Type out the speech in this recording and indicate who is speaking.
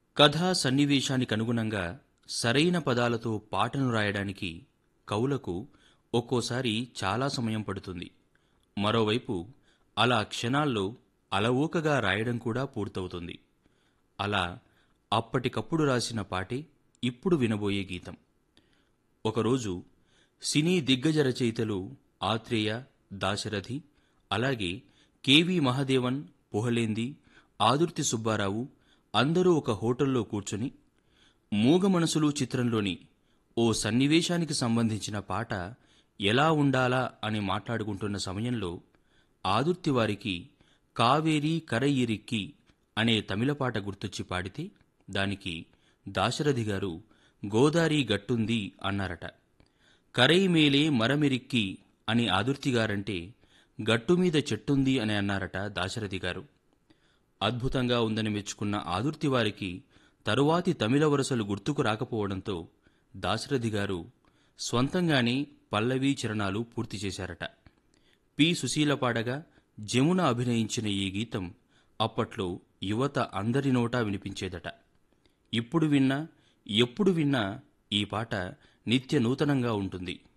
Speaker 1: కథా సన్నివేశానికి అనుగుణంగా సరైన పదాలతో పాటను రాయడానికి కవులకు ఒక్కోసారి చాలా సమయం పడుతుంది మరోవైపు అలా క్షణాల్లో అలవోకగా రాయడం కూడా పూర్తవుతుంది అలా అప్పటికప్పుడు రాసిన పాటే ఇప్పుడు వినబోయే గీతం ఒకరోజు సినీ దిగ్గజ రచయితలు ఆత్రేయ దాశరథి అలాగే కెవి మహదేవన్ పుహలేంది ఆదుర్తి సుబ్బారావు అందరూ ఒక హోటల్లో కూర్చొని మూగ మనసులు చిత్రంలోని ఓ సన్నివేశానికి సంబంధించిన పాట ఎలా ఉండాలా అని మాట్లాడుకుంటున్న సమయంలో ఆదుర్తి వారికి కావేరీ కరయిరిక్కి అనే తమిళ పాట గుర్తొచ్చి పాడితే దానికి దాశరథి గారు గోదారి గట్టుంది అన్నారట కరై మేలే మరమిరిక్కి అని ఆదుర్తి గారంటే గట్టుమీద చెట్టుంది అని అన్నారట దాశరథి గారు అద్భుతంగా ఉందని మెచ్చుకున్న ఆదుర్తి వారికి తరువాతి తమిళ వరుసలు గుర్తుకు రాకపోవడంతో దాశరథి గారు స్వంతంగానే పల్లవి చరణాలు పూర్తి చేశారట పి సుశీల పాడగా జమున అభినయించిన ఈ గీతం అప్పట్లో యువత అందరి నోటా వినిపించేదట ఇప్పుడు విన్నా ఎప్పుడు విన్నా ఈ పాట నిత్య నూతనంగా ఉంటుంది